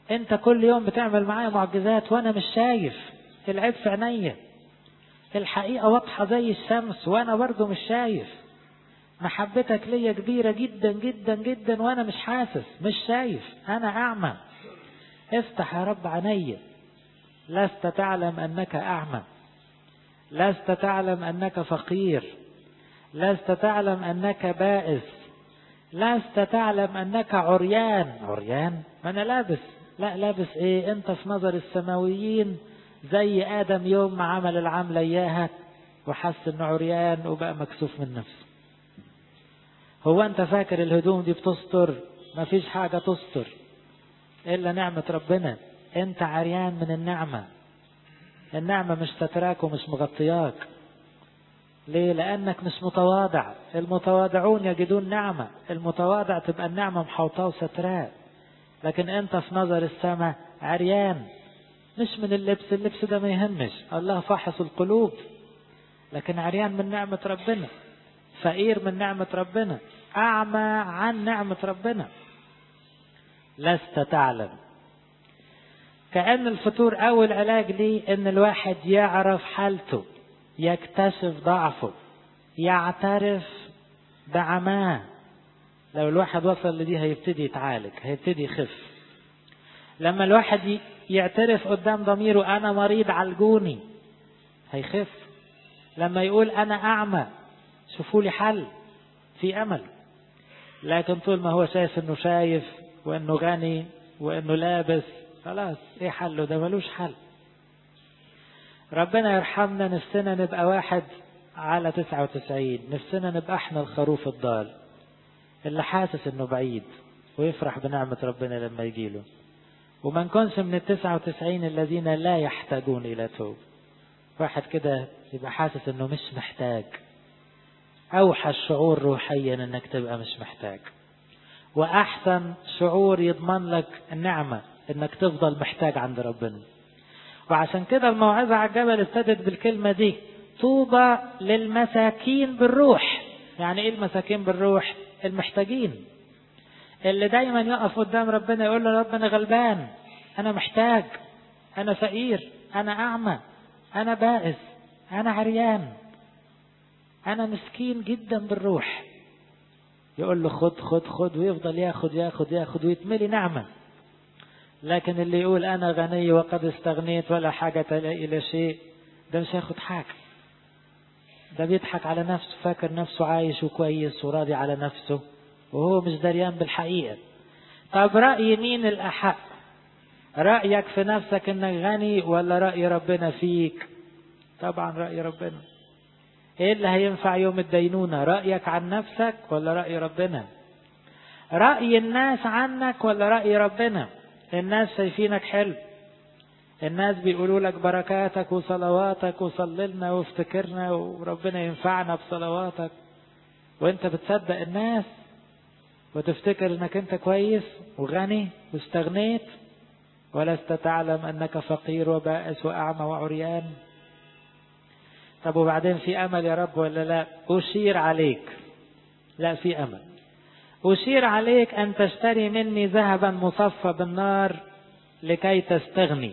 انت كل يوم بتعمل معايا معجزات وانا مش شايف العيب في عينيا الحقيقة واضحة زي الشمس وانا برضو مش شايف محبتك ليا كبيرة جدا جدا جدا وانا مش حاسس مش شايف انا اعمى افتح يا رب عينيا لست تعلم انك اعمى لست تعلم انك فقير لست تعلم انك بائس لست تعلم انك عريان عريان ما انا لابس لا لابس ايه انت في نظر السماويين زي ادم يوم ما عمل العمله اياها وحس انه عريان وبقى مكسوف من نفسه هو انت فاكر الهدوم دي بتستر ما فيش حاجة تستر الا نعمة ربنا انت عريان من النعمة النعمة مش ستراك ومش مغطياك ليه لانك مش متواضع المتواضعون يجدون نعمة المتواضع تبقى النعمة محوطاه وستراه لكن انت في نظر السماء عريان مش من اللبس اللبس ده ما يهمش الله فحص القلوب لكن عريان من نعمة ربنا فقير من نعمة ربنا أعمى عن نعمة ربنا لست تعلم كأن الفطور أول علاج ليه إن الواحد يعرف حالته يكتشف ضعفه يعترف بعماه لو الواحد وصل لدي هيبتدي يتعالج هيبتدي يخف لما الواحد يعترف قدام ضميره أنا مريض عالجوني هيخف لما يقول أنا أعمى شوفوا لي حل في أمل لكن طول ما هو شايف انه شايف وانه غني وانه لابس خلاص ايه حله ده ملوش حل ربنا يرحمنا نفسنا نبقى واحد على تسعة وتسعين نفسنا نبقى احنا الخروف الضال اللي حاسس انه بعيد ويفرح بنعمة ربنا لما يجيله وما نكونش من التسعة وتسعين الذين لا يحتاجون إلى توب واحد كده يبقى حاسس انه مش محتاج أوحش شعور روحيا انك تبقى مش محتاج وأحسن شعور يضمن لك النعمة انك تفضل محتاج عند ربنا وعشان كده الموعظة على الجبل ابتدت بالكلمة دي طوبى للمساكين بالروح يعني ايه المساكين بالروح المحتاجين اللي دايما يقف قدام ربنا يقول له رب انا غلبان انا محتاج انا فقير انا اعمى انا بائس انا عريان انا مسكين جدا بالروح يقول له خد خد خد ويفضل ياخد ياخد ياخد ويتملي نعمة لكن اللي يقول انا غني وقد استغنيت ولا حاجة الى شيء ده مش هياخد حاجة ده بيضحك على نفسه فاكر نفسه عايش وكويس وراضي على نفسه وهو مش دريان بالحقيقة طب رأي مين الأحق رأيك في نفسك انك غني ولا رأي ربنا فيك طبعا رأي ربنا ايه اللي هينفع يوم الدينونة رأيك عن نفسك ولا رأي ربنا رأي الناس عنك ولا رأي ربنا الناس شايفينك حلو الناس بيقولوا لك بركاتك وصلواتك وصللنا وافتكرنا وربنا ينفعنا بصلواتك وانت بتصدق الناس وتفتكر انك انت كويس وغني واستغنيت ولست تعلم انك فقير وبائس واعمى وعريان طب وبعدين في امل يا رب ولا لا اشير عليك لا في امل اشير عليك ان تشتري مني ذهبا مصفى بالنار لكي تستغني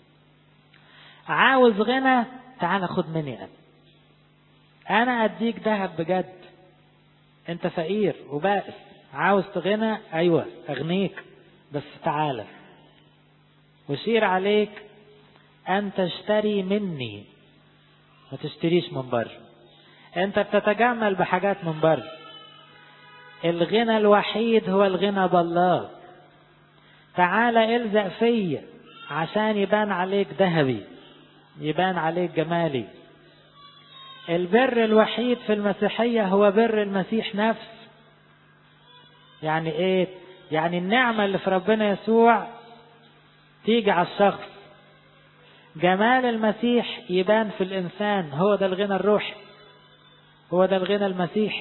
عاوز غنى تعال خد مني انا انا اديك ذهب بجد انت فقير وبائس عاوز تغنى ايوه اغنيك بس تعالى وشير عليك ان تشتري مني ما تشتريش من بره انت بتتجمل بحاجات من بره الغنى الوحيد هو الغنى بالله تعالى الزق فيا عشان يبان عليك ذهبي يبان عليك جمالي البر الوحيد في المسيحية هو بر المسيح نفسه يعني ايه يعني النعمة اللي في ربنا يسوع تيجي على الشخص جمال المسيح يبان في الإنسان هو ده الغنى الروحي هو ده الغنى المسيحي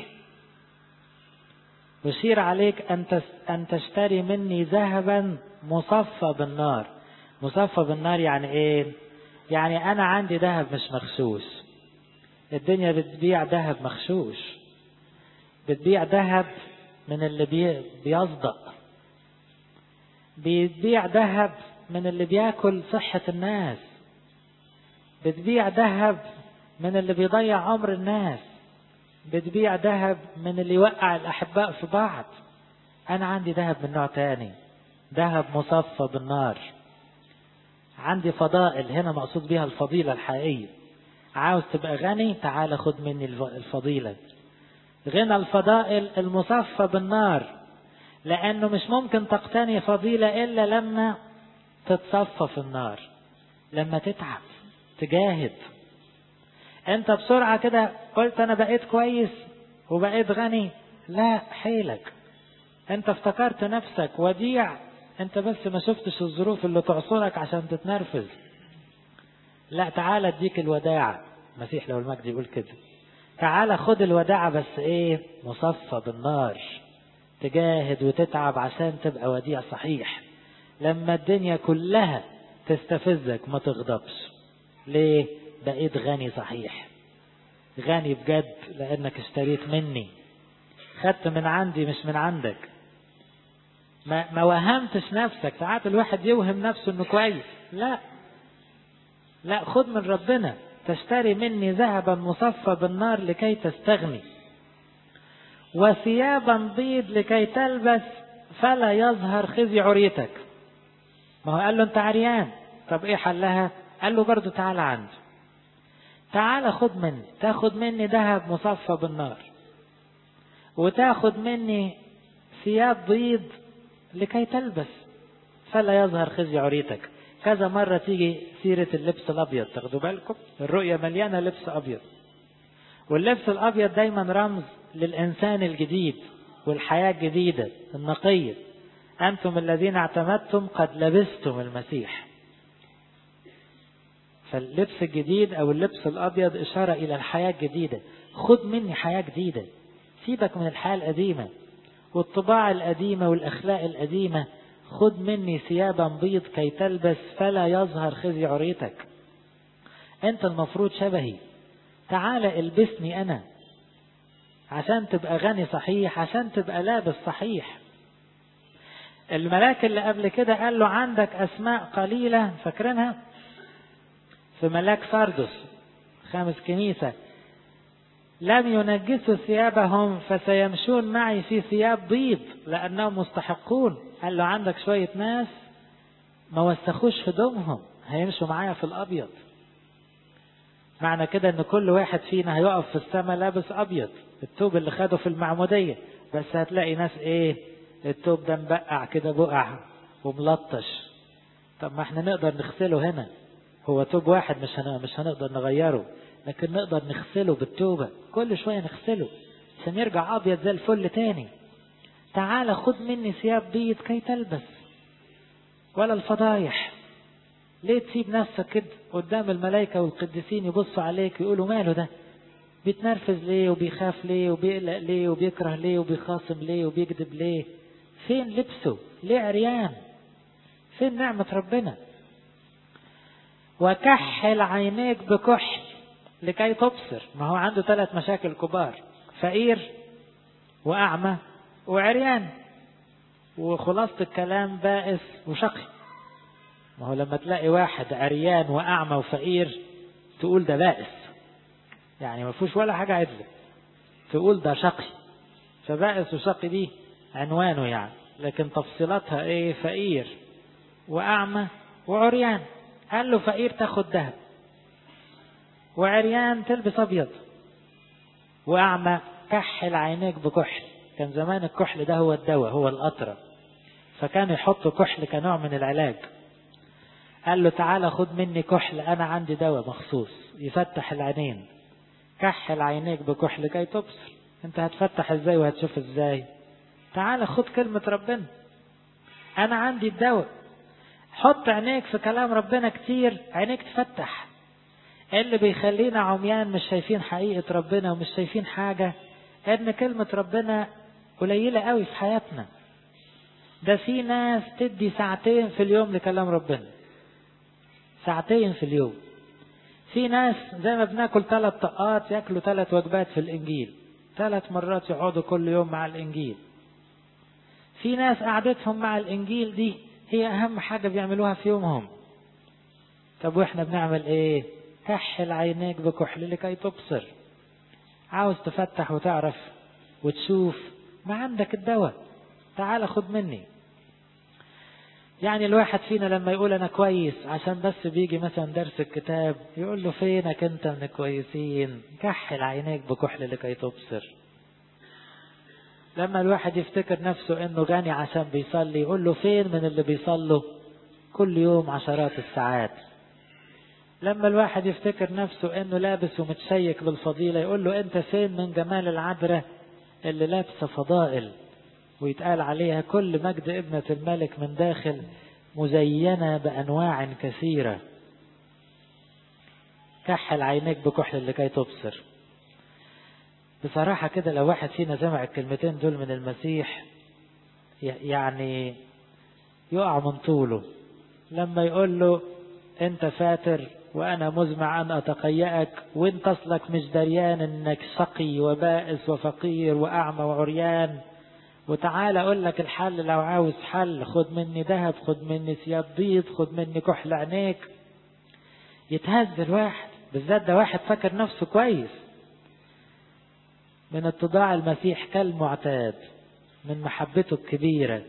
يشير عليك أن أن تشتري مني ذهبا مصفى بالنار مصفى بالنار يعني إيه؟ يعني أنا عندي ذهب مش مغشوش الدنيا بتبيع ذهب مغشوش بتبيع ذهب من اللي بي بيصدق بتبيع ذهب من اللي بياكل صحة الناس بتبيع ذهب من اللي بيضيع عمر الناس بتبيع ذهب من اللي يوقع الأحباء في بعض أنا عندي ذهب من نوع تاني ذهب مصفى بالنار عندي فضائل هنا مقصود بها الفضيلة الحقيقية عاوز تبقى غني تعال خد مني الفضيلة غنى الفضائل المصفى بالنار لأنه مش ممكن تقتني فضيلة إلا لما تتصفى في النار لما تتعب تجاهد انت بسرعة كده قلت انا بقيت كويس وبقيت غني لا حيلك انت افتكرت نفسك وديع انت بس ما شفتش الظروف اللي تعصرك عشان تتنرفز لا تعال اديك الوداعة مسيح لو المجد يقول كده تعال خد الوداعة بس ايه مصفى بالنار تجاهد وتتعب عشان تبقى وديع صحيح لما الدنيا كلها تستفزك ما تغضبش ليه بقيت غني صحيح غني بجد لانك اشتريت مني خدت من عندي مش من عندك ما, ما وهمتش نفسك ساعات الواحد يوهم نفسه انه كويس لا لا خد من ربنا تشتري مني ذهبا مصفى بالنار لكي تستغني وثيابا بيض لكي تلبس فلا يظهر خزي عريتك ما هو قال له انت عريان طب ايه حلها قال له برضو تعال عندي تعال خد مني تاخد مني ذهب مصفى بالنار وتاخد مني ثياب بيض لكي تلبس فلا يظهر خزي عريتك كذا مرة تيجي سيرة اللبس الأبيض تاخدوا بالكم الرؤية مليانة لبس أبيض واللبس الأبيض دايما رمز للإنسان الجديد والحياة الجديدة النقية أنتم الذين اعتمدتم قد لبستم المسيح فاللبس الجديد أو اللبس الأبيض إشارة إلى الحياة الجديدة خد مني حياة جديدة سيبك من الحياة القديمة والطباع القديمة والأخلاق القديمة خد مني ثيابا بيض كي تلبس فلا يظهر خزي عريتك أنت المفروض شبهي تعال البسني أنا عشان تبقى غني صحيح عشان تبقى لابس صحيح الملاك اللي قبل كده قال له عندك أسماء قليلة فاكرينها في ملاك ساردس خامس كنيسة لم ينجسوا ثيابهم فسيمشون معي في ثياب بيض لأنهم مستحقون قال له عندك شوية ناس ما وسخوش هدومهم هيمشوا معايا في الأبيض معنى كده ان كل واحد فينا هيقف في السماء لابس ابيض التوب اللي خده في المعمودية بس هتلاقي ناس ايه التوب ده مبقع كده بقع وملطش طب ما احنا نقدر نغسله هنا هو توب واحد مش هن... مش هنقدر نغيره لكن نقدر نغسله بالتوبة كل شوية نغسله عشان يرجع أبيض زي الفل تاني تعال خد مني ثياب بيض كي تلبس ولا الفضايح ليه تسيب نفسك كده قدام الملائكة والقديسين يبصوا عليك ويقولوا ماله ده بيتنرفز ليه وبيخاف ليه وبيقلق ليه وبيكره ليه وبيخاصم ليه وبيكذب ليه فين لبسه ليه عريان فين نعمة ربنا وكحل عينيك بكحل لكي تبصر ما هو عنده ثلاث مشاكل كبار فقير وأعمى وعريان وخلاصة الكلام بائس وشقي ما هو لما تلاقي واحد عريان وأعمى وفقير تقول ده بائس يعني ما فيهوش ولا حاجة عدلة تقول ده شقي فبائس وشقي دي عنوانه يعني لكن تفصيلاتها ايه فقير وأعمى وعريان قال له فقير تاخد ذهب وعريان تلبس أبيض وأعمى كحل عينيك بكحل كان زمان الكحل ده هو الدواء هو القطرة فكانوا يحطوا كحل كنوع من العلاج قال له تعالى خد مني كحل أنا عندي دواء مخصوص يفتح العينين كحل عينيك بكحل كي تبصر انت هتفتح ازاي وهتشوف ازاي تعالى خد كلمة ربنا أنا عندي الدواء حط عينيك في كلام ربنا كتير عينيك تفتح اللي بيخلينا عميان مش شايفين حقيقة ربنا ومش شايفين حاجة ان كلمة ربنا قليلة قوي في حياتنا ده في ناس تدي ساعتين في اليوم لكلام ربنا ساعتين في اليوم في ناس زي ما بناكل ثلاث طقات ياكلوا ثلاث وجبات في الانجيل ثلاث مرات يقعدوا كل يوم مع الانجيل في ناس قعدتهم مع الانجيل دي هي أهم حاجة بيعملوها في يومهم طب وإحنا بنعمل إيه كحل عينيك بكحل لكي تبصر عاوز تفتح وتعرف وتشوف ما عندك الدواء تعال خد مني يعني الواحد فينا لما يقول أنا كويس عشان بس بيجي مثلا درس الكتاب يقول له فينك أنت من الكويسين كحل عينيك بكحل لكي تبصر لما الواحد يفتكر نفسه انه غني عشان بيصلي يقول له فين من اللي بيصلوا كل يوم عشرات الساعات لما الواحد يفتكر نفسه انه لابس ومتشيك بالفضيلة يقول له انت فين من جمال العذراء اللي لابسة فضائل ويتقال عليها كل مجد ابنة الملك من داخل مزينة بأنواع كثيرة كحل عينيك بكحل لكي تبصر بصراحة كده لو واحد فينا سمع الكلمتين دول من المسيح يعني يقع من طوله لما يقول له انت فاتر وانا مزمع ان اتقيأك وانت اصلك مش دريان انك شقي وبائس وفقير واعمى وعريان وتعالى اقول لك الحل لو عاوز حل خد مني ذهب خد مني ثياب بيض خد مني كحل عينيك يتهز الواحد بالذات ده واحد فاكر نفسه كويس من اتضاع المسيح كالمعتاد من محبته الكبيرة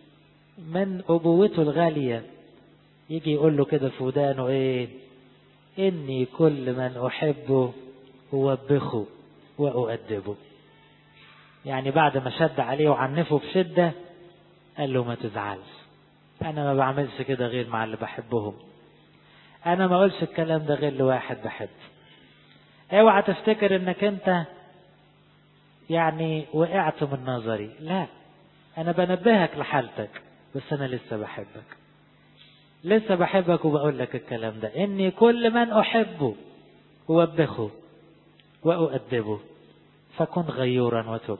من أبوته الغالية يجي يقول له كده في ودانه ايه إني كل من أحبه أوبخه وأؤدبه يعني بعد ما شد عليه وعنفه بشدة قال له ما تزعلش أنا ما بعملش كده غير مع اللي بحبهم أنا ما أقولش الكلام ده غير لواحد بحبه اوعى تفتكر انك انت يعني وقعت من نظري لا انا بنبهك لحالتك بس انا لسه بحبك لسه بحبك وبقول لك الكلام ده اني كل من احبه اوبخه واؤدبه فكن غيورا وتب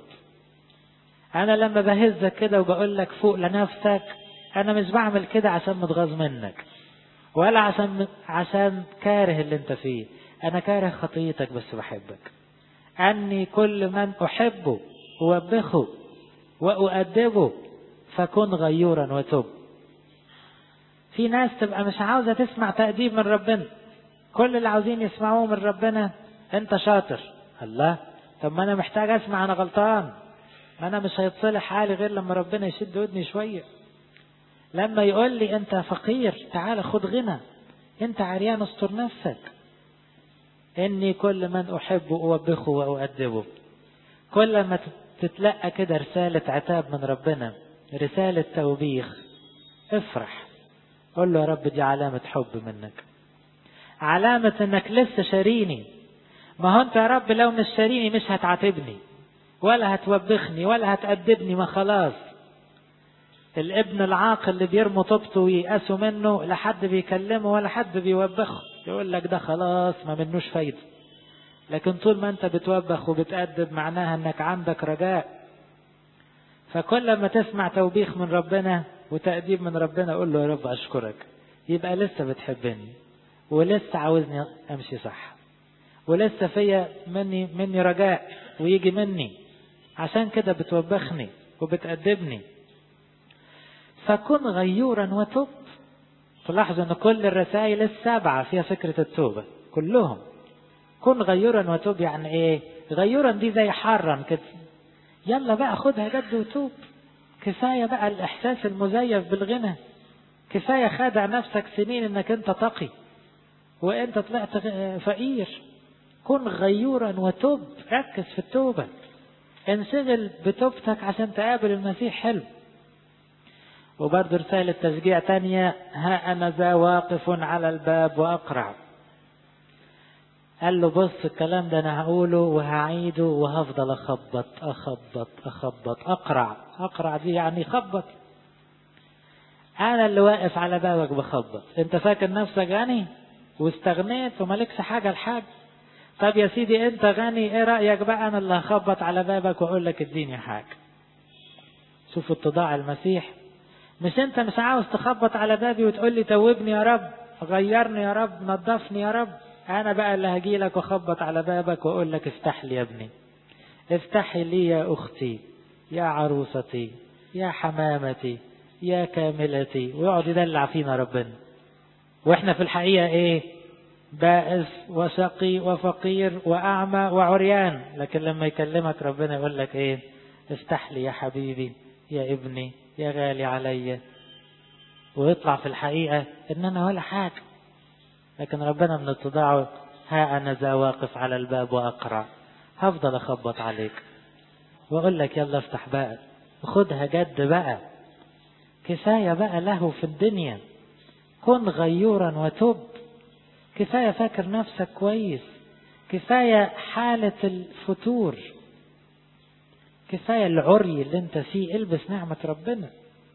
انا لما بهزك كده وبقول لك فوق لنفسك انا مش بعمل كده عشان متغاظ منك ولا عشان عشان كاره اللي انت فيه انا كاره خطيتك بس بحبك أني كل من أحبه أوبخه وأؤدبه فكن غيورا وتب في ناس تبقى مش عاوزة تسمع تأديب من ربنا كل اللي عاوزين يسمعوه من ربنا انت شاطر الله طب ما انا محتاج اسمع انا غلطان ما انا مش هيتصلح حالي غير لما ربنا يشد ودني شوية لما يقول لي انت فقير تعال خد غنى انت عريان استر نفسك إني كل من أحب أوبخه وأؤدبه كل ما تتلقى كده رسالة عتاب من ربنا رسالة توبيخ افرح قل له يا رب دي علامة حب منك علامة انك لسه شاريني ما هو انت يا رب لو مش شاريني مش هتعاتبني ولا هتوبخني ولا هتأدبني ما خلاص الابن العاقل اللي بيرموا طوبته وييأسوا منه لا حد بيكلمه ولا حد بيوبخه يقول لك ده خلاص ما منوش فايدة لكن طول ما انت بتوبخ وبتأدب معناها انك عندك رجاء فكل ما تسمع توبيخ من ربنا وتأديب من ربنا قول له يا رب أشكرك يبقى لسه بتحبني ولسه عاوزني أمشي صح ولسه فيا مني مني رجاء ويجي مني عشان كده بتوبخني وبتأدبني فكن غيورا وتب تلاحظوا ان كل الرسائل السبعة فيها فكرة التوبة كلهم كن غيورا وتوب يعني ايه غيورا دي زي حارا كده يلا بقى خدها جد وتوب كفاية بقى الاحساس المزيف بالغنى كفاية خادع نفسك سنين انك انت تقي وانت طلعت فقير كن غيورا وتوب ركز في التوبة انشغل بتوبتك عشان تقابل المسيح حلو وبرضه رسالة تشجيع تانية ها أنا ذا واقف على الباب وأقرع قال له بص الكلام ده أنا هقوله وهعيده وهفضل أخبط أخبط أخبط أقرع أقرع دي يعني خبط أنا اللي واقف على بابك بخبط أنت فاكر نفسك غني واستغنيت ومالكش حاجة لحاجة طب يا سيدي أنت غني إيه رأيك بقى أنا اللي هخبط على بابك وأقول لك اديني حاجة شوف اتضاع المسيح مش انت مش عاوز تخبط على بابي وتقول لي توبني يا رب غيرني يا رب نظفني يا رب انا بقى اللي هجي لك واخبط على بابك واقول لك افتح لي يا ابني افتحي لي يا اختي يا عروستي يا حمامتي يا كاملتي ويقعد يدلع فينا ربنا واحنا في الحقيقة ايه بائس وشقي وفقير وأعمى وعريان لكن لما يكلمك ربنا يقول لك ايه افتح لي يا حبيبي يا ابني يا غالي عليا ويطلع في الحقيقة ان انا ولا حاجة لكن ربنا من اتضاعه ها انا ذا واقف على الباب واقرع هفضل اخبط عليك واقول لك يلا افتح بقى خدها جد بقى كفاية بقى له في الدنيا كن غيورا وتب كفاية فاكر نفسك كويس كفاية حالة الفتور كفاية العري اللي انت فيه البس نعمة ربنا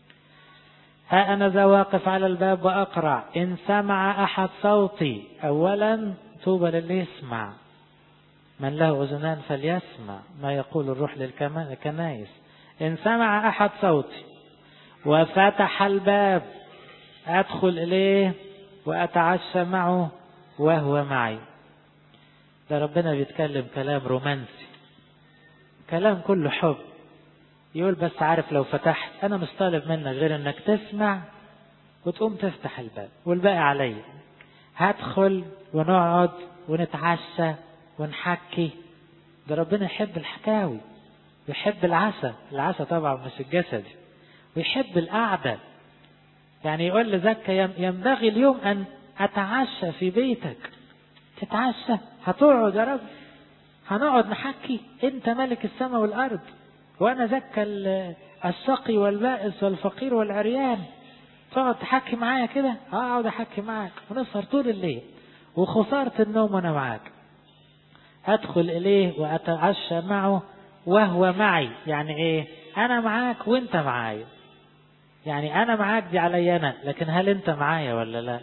ها أنا ذا واقف على الباب وأقرع إن سمع أحد صوتي أولا طوبى للي يسمع من له أذنان فليسمع ما يقول الروح للكنائس إن سمع أحد صوتي وفتح الباب أدخل إليه وأتعشى معه وهو معي ده ربنا بيتكلم كلام رومانسي كلام كله حب يقول بس عارف لو فتحت أنا مش طالب منك غير إنك تسمع وتقوم تفتح الباب والباقي عليا هدخل ونقعد ونتعشى ونحكي ده ربنا يحب الحكاوي ويحب العسى العسى طبعا مش الجسدي ويحب القعدة يعني يقول لزكا ينبغي اليوم أن أتعشى في بيتك تتعشى هتقعد يا رب هنقعد نحكي أنت ملك السماء والأرض وأنا زكا الشقي والبائس والفقير والعريان تقعد تحكي معايا كده أقعد أحكي معاك ونسهر طول الليل وخسارة النوم وأنا معاك أدخل إليه وأتعشى معه وهو معي يعني إيه أنا معاك وأنت معايا يعني أنا معاك دي علي أنا لكن هل أنت معايا ولا لا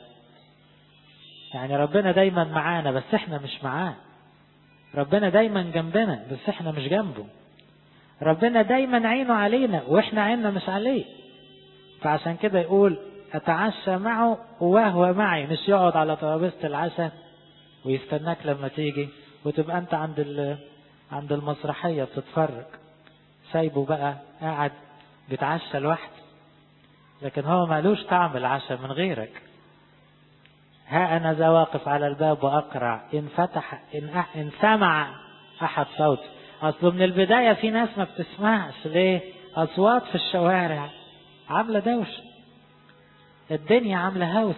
يعني ربنا دايما معانا بس احنا مش معاه ربنا دايما جنبنا بس احنا مش جنبه ربنا دايما عينه علينا واحنا عيننا مش عليه فعشان كده يقول اتعشى معه وهو معي مش يقعد على ترابيزه العشاء ويستناك لما تيجي وتبقى انت عند عند المسرحيه بتتفرج سايبه بقى قاعد بيتعشى لوحده لكن هو مالوش طعم العشاء من غيرك ها أنا ذا واقف على الباب وأقرع إن فتح إن, أح إن سمع أحد صوت أصله من البداية في ناس ما بتسمعش ليه أصوات في الشوارع عاملة دوشة الدنيا عاملة هوس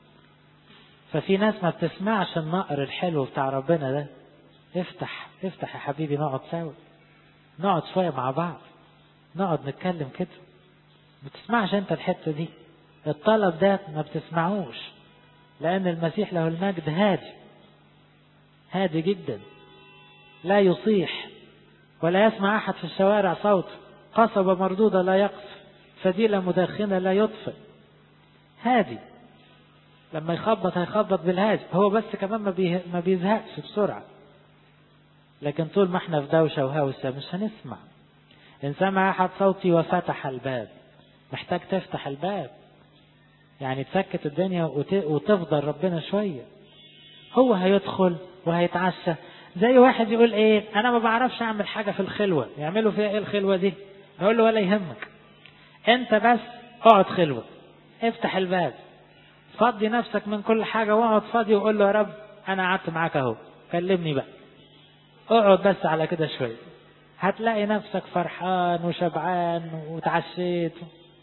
ففي ناس ما بتسمعش النقر الحلو بتاع ربنا ده افتح افتح يا حبيبي نقعد سوا نقعد شوية مع بعض نقعد نتكلم كده ما بتسمعش انت الحتة دي الطلب ده ما بتسمعوش لأن المسيح له المجد هادي هادي جدا لا يصيح ولا يسمع أحد في الشوارع صوته قصبة مردودة لا يقصف فديلة مدخنة لا يطفئ هادي لما يخبط هيخبط بالهادي هو بس كمان ما, بيه ما بيزهقش بسرعة لكن طول ما احنا في دوشة وهوسة مش هنسمع إن سمع أحد صوتي وفتح الباب محتاج تفتح الباب يعني تسكت الدنيا وتفضل ربنا شوية هو هيدخل وهيتعشى زي واحد يقول ايه انا ما بعرفش اعمل حاجة في الخلوة يعملوا فيها ايه الخلوة دي يقول له ولا يهمك انت بس اقعد خلوة افتح الباب فضي نفسك من كل حاجة واقعد فاضي وقول له يا رب انا قعدت معاك اهو كلمني بقى اقعد بس على كده شوية هتلاقي نفسك فرحان وشبعان وتعشيت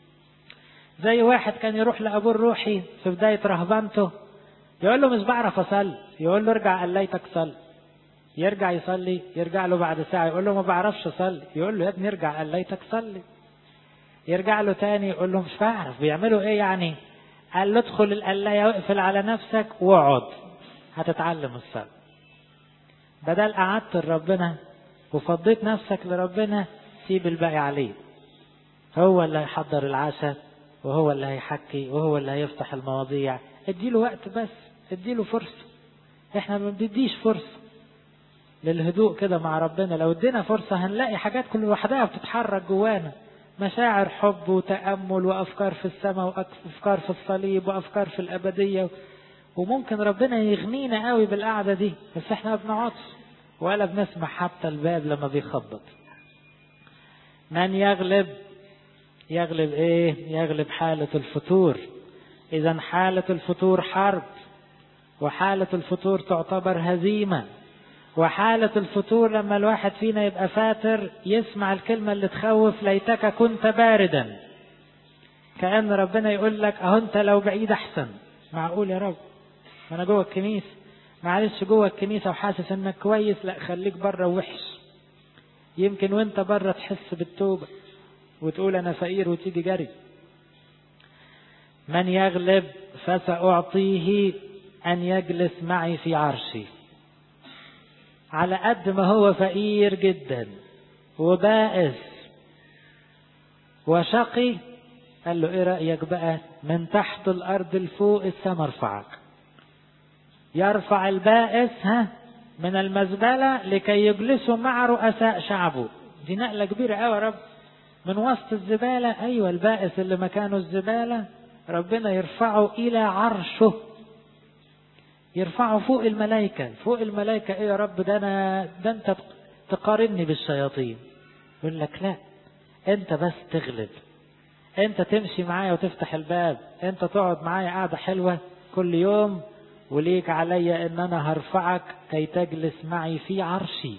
زي واحد كان يروح لأبوه الروحي في بداية رهبانته يقول له مش بعرف أصلي يقول له ارجع قليتك صلي يرجع يصلي يرجع له بعد ساعة يقول له ما بعرفش أصلي يقول له يا ابني ارجع قليتك صلي يرجع له تاني يقول له مش بعرف بيعملوا ايه يعني قال له ادخل القلاية واقفل على نفسك واقعد هتتعلم الصلاة بدل قعدت لربنا وفضيت نفسك لربنا سيب الباقي عليه هو اللي هيحضر العشاء وهو اللي هيحكي وهو اللي هيفتح المواضيع اديله وقت بس اديله فرصة احنا ما بنديش فرصة للهدوء كده مع ربنا لو ادينا فرصة هنلاقي حاجات كل لوحدها بتتحرك جوانا مشاعر حب وتأمل وأفكار في السماء وأفكار في الصليب وأفكار في الأبدية وممكن ربنا يغنينا قوي بالقعدة دي بس احنا ما بنقعدش ولا بنسمع حتى الباب لما بيخبط من يغلب يغلب ايه يغلب حالة الفتور اذا حالة الفتور حرب وحالة الفتور تعتبر هزيمة وحالة الفتور لما الواحد فينا يبقى فاتر يسمع الكلمة اللي تخوف ليتك كنت باردا كأن ربنا يقول لك اهو انت لو بعيد احسن معقول يا رب ما انا جوه الكنيسة معلش جوه الكنيسة وحاسس انك كويس لا خليك بره وحش يمكن وانت بره تحس بالتوبة وتقول انا فقير وتيجي جري من يغلب فسأعطيه أن يجلس معي في عرشي على قد ما هو فقير جدا وبائس وشقي قال له ايه رأيك بقى من تحت الأرض لفوق السما ارفعك يرفع البائس ها من المزبلة لكي يجلسوا مع رؤساء شعبه دي نقلة كبيرة قوي يا رب من وسط الزبالة أيوة البائس اللي مكانه الزبالة ربنا يرفعه إلى عرشه يرفعه فوق الملائكة فوق الملائكة إيه يا رب ده أنا ده أنت تقارني بالشياطين يقول لك لا أنت بس تغلب أنت تمشي معايا وتفتح الباب أنت تقعد معايا قاعدة حلوة كل يوم وليك علي ان انا هرفعك كي تجلس معي في عرشي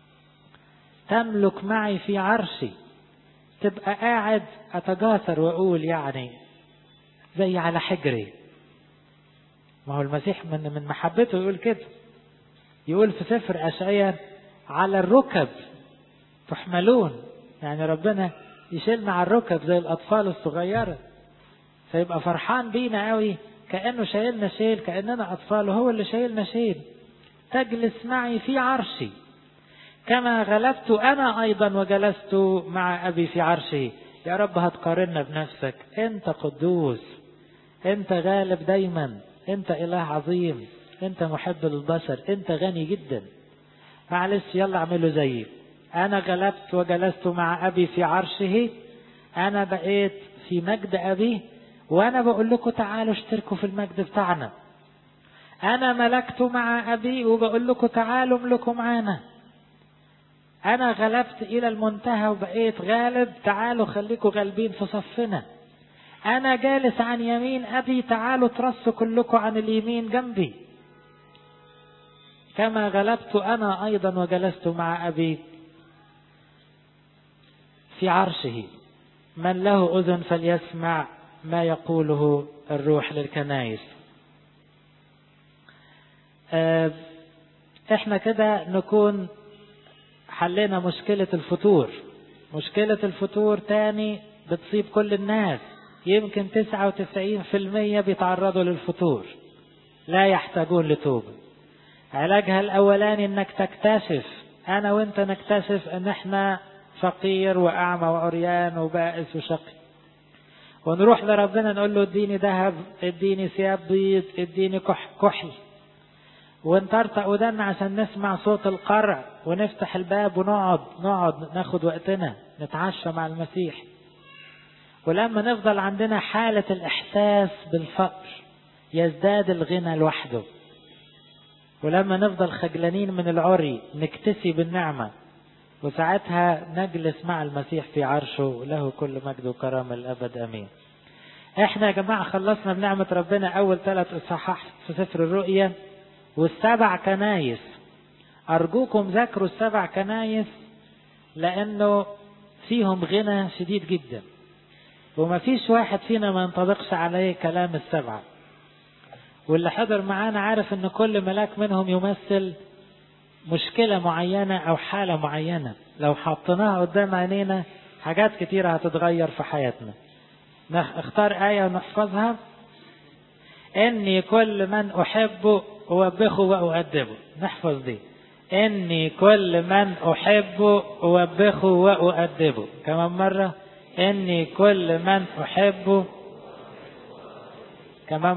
تملك معي في عرشي تبقى قاعد اتجاثر واقول يعني زي على حجري ما هو المسيح من من محبته يقول كده يقول في سفر اشعياء على الركب تحملون يعني ربنا يشيلنا على الركب زي الاطفال الصغيره فيبقى فرحان بينا قوي كأنه شايلنا شيل كأننا أطفال وهو اللي شايلنا شيل تجلس معي في عرشي كما غلبت أنا أيضا وجلست مع أبي في عرشه يا رب هتقارنا بنفسك أنت قدوس أنت غالب دايما أنت إله عظيم أنت محب للبشر أنت غني جدا معلش يلا اعملوا زيي أنا غلبت وجلست مع أبي في عرشه أنا بقيت في مجد أبي وانا بقول لكم تعالوا اشتركوا في المجد بتاعنا انا ملكت مع ابي وبقول لكم تعالوا املكوا معانا انا غلبت الى المنتهى وبقيت غالب تعالوا خليكوا غالبين في صفنا انا جالس عن يمين ابي تعالوا ترصوا كلكم عن اليمين جنبي كما غلبت انا ايضا وجلست مع ابي في عرشه من له اذن فليسمع ما يقوله الروح للكنائس احنا كده نكون حلينا مشكلة الفتور مشكلة الفتور تاني بتصيب كل الناس يمكن تسعة وتسعين في المية بيتعرضوا للفتور لا يحتاجون لتوبة علاجها الأولاني انك تكتشف أنا وأنت نكتشف أن احنا فقير وأعمى وعريان وبائس وشقي ونروح لربنا نقول له اديني ذهب اديني ثياب بيض اديني كح كحل ونطرطق ودنا عشان نسمع صوت القرع ونفتح الباب ونقعد نقعد ناخد وقتنا نتعشى مع المسيح ولما نفضل عندنا حالة الإحساس بالفقر يزداد الغنى لوحده ولما نفضل خجلانين من العري نكتسي بالنعمة وساعتها نجلس مع المسيح في عرشه له كل مجد وكرامة الأبد أمين احنا يا جماعة خلصنا بنعمة ربنا أول ثلاث إصحاح في سفر الرؤيا والسبع كنايس أرجوكم ذاكروا السبع كنايس لأنه فيهم غنى شديد جدا وما فيش واحد فينا ما ينطبقش عليه كلام السبعة واللي حضر معانا عارف ان كل ملاك منهم يمثل مشكلة معينة أو حالة معينة لو حطيناها قدام عينينا حاجات كتيرة هتتغير في حياتنا اختار آية ونحفظها إني كل من أحبه أوبخه وأؤدبه نحفظ دي إني كل من أحبه أوبخه وأؤدبه كمان مرة إني كل من أحبه كمان